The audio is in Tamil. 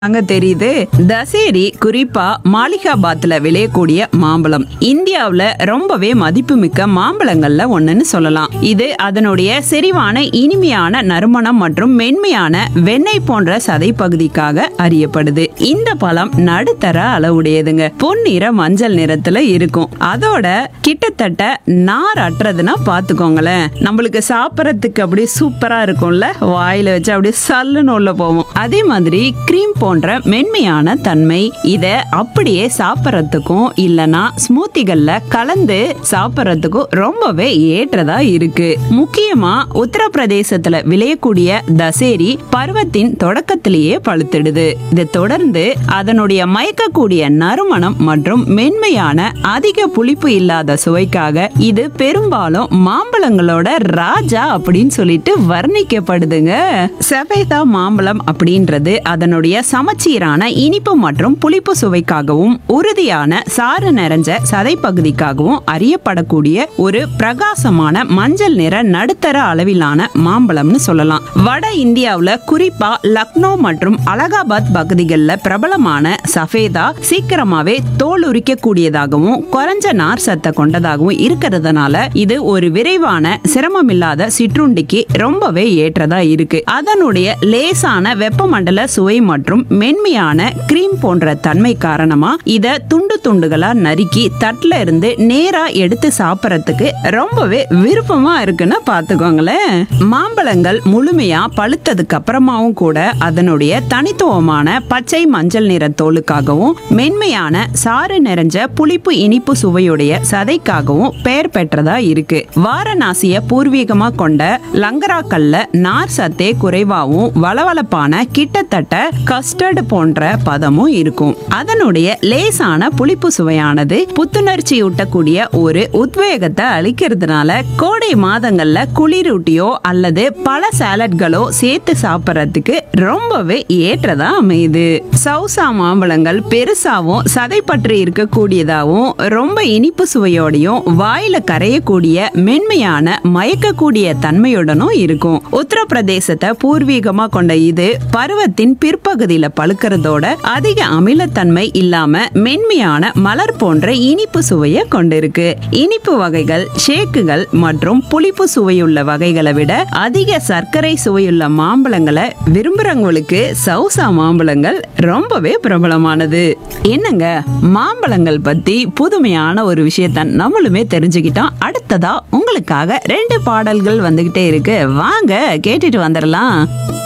அங்க தெரியுது தசேரி குறிப்பா மாலிகாபாத்ல விளையக்கூடிய மாம்பழம் இந்தியாவுல ரொம்பவே மதிப்புமிக்க மாம்பழங்கள்ல ஒண்ணுன்னு சொல்லலாம் இது அதனுடைய செறிவான இனிமையான நறுமணம் மற்றும் மென்மையான வெண்ணெய் போன்ற சதை பகுதிக்காக அறியப்படுது இந்த பழம் நடுத்தர அளவுடையதுங்க பொன்னிற மஞ்சள் நிறத்துல இருக்கும் அதோட கிட்டத்தட்ட நார் அற்றதுன்னா பாத்துக்கோங்களேன் நம்மளுக்கு சாப்பிடறதுக்கு அப்படியே சூப்பரா இருக்கும்ல வாயில வச்சு அப்படியே சல்லுன்னு உள்ள போவோம் அதே மாதிரி கிரீம் போன்ற மென்மையான தன்மை இத அப்படியே சாப்பிட்றதுக்கும் இல்லனா ஸ்மூத்திகள்ல கலந்து சாப்பிட்றதுக்கும் ரொம்பவே ஏற்றதா இருக்கு முக்கியமா உத்தரப்பிரதேசத்துல விளையக்கூடிய தசேரி பருவத்தின் தொடக்கத்திலேயே பழுத்திடுது இதை தொடர்ந்து அதனுடைய மயக்கக்கூடிய நறுமணம் மற்றும் மென்மையான அதிக புளிப்பு இல்லாத சுவைக்காக இது பெரும்பாலும் மாம்பழங்களோட ராஜா அப்படின்னு சொல்லிட்டு வர்ணிக்கப்படுதுங்க செவேதா மாம்பழம் அப்படின்றது அதனுடைய சமச்சீரான இனிப்பு மற்றும் புளிப்பு சுவைக்காகவும் உறுதியான சாறு நிறைஞ்ச சதை பகுதிக்காகவும் அறியப்படக்கூடிய ஒரு பிரகாசமான மஞ்சள் நிற நடுத்தர அளவிலான மாம்பழம்னு சொல்லலாம் வட இந்தியாவுல குறிப்பா லக்னோ மற்றும் அலகாபாத் பகுதிகளில் பிரபலமான சஃபேதா சீக்கிரமாவே தோல் உரிக்கக்கூடியதாகவும் குறைஞ்ச நார் சத்தை கொண்டதாகவும் இருக்கிறதுனால இது ஒரு விரைவான சிரமமில்லாத சிற்றுண்டிக்கு ரொம்பவே ஏற்றதா இருக்கு அதனுடைய லேசான வெப்பமண்டல சுவை மற்றும் மென்மையான கிரீம் போன்ற தன்மை காரணமா இத துண்டு துண்டுகளா நறுக்கி தட்டுல இருந்து நேரா எடுத்து சாப்பிடறதுக்கு ரொம்பவே விருப்பமா இருக்குன்னு பாத்துக்கோங்களேன் மாம்பழங்கள் முழுமையா பழுத்ததுக்கு அப்புறமாவும் கூட அதனுடைய தனித்துவமான பச்சை மஞ்சள் நிற தோலுக்காகவும் மென்மையான சாறு நிறைஞ்ச புளிப்பு இனிப்பு சுவையுடைய சதைக்காகவும் பெயர் பெற்றதா இருக்கு வாரணாசிய பூர்வீகமா கொண்ட லங்கராக்கல்ல நார் சத்தே குறைவாகவும் வளவளப்பான கிட்டத்தட்ட கஸ்டர்டு போன்ற பதமும் இருக்கும் அதனுடைய லேசான புளிப்பு சுவையானது புத்துணர்ச்சியூட்டக்கூடிய ஒரு உத்வேகத்தை அளிக்கிறதுனால கோடை மாதங்கள்ல குளிரூட்டியோ அல்லது பல சாலட்களோ சேர்த்து சாப்பிட்றதுக்கு ரொம்பவே ஏற்றதா அமையுது சவுசா மாம்பழங்கள் பெருசாவும் சதை பற்றி இருக்கக்கூடியதாகவும் ரொம்ப இனிப்பு சுவையோடையும் வாயில கரையக்கூடிய மென்மையான மயக்கக்கூடிய தன்மையுடனும் இருக்கும் உத்தரப்பிரதேசத்தை பூர்வீகமா கொண்ட இது பருவத்தின் பிற்பகுதியில பழுக்கிறதோட அதிக அமிலத்தன்மை இல்லாம மென்மையான மலர் போன்ற இனிப்பு சுவையை கொண்டிருக்கு இனிப்பு வகைகள் ஷேக்குகள் மற்றும் புளிப்பு சுவையுள்ள வகைகளை விட அதிக சர்க்கரை சுவையுள்ள மாம்பழங்களை விரும்புறவங்களுக்கு சவுசா மாம்பழங்கள் ரொம்பவே பிரபலமானது என்னங்க மாம்பழங்கள் பத்தி புதுமையான ஒரு விஷயத்த நம்மளுமே தெரிஞ்சுக்கிட்டோம் அடுத்ததா உங்களுக்காக ரெண்டு பாடல்கள் வந்துகிட்டே இருக்கு வாங்க கேட்டுட்டு வந்துடலாம்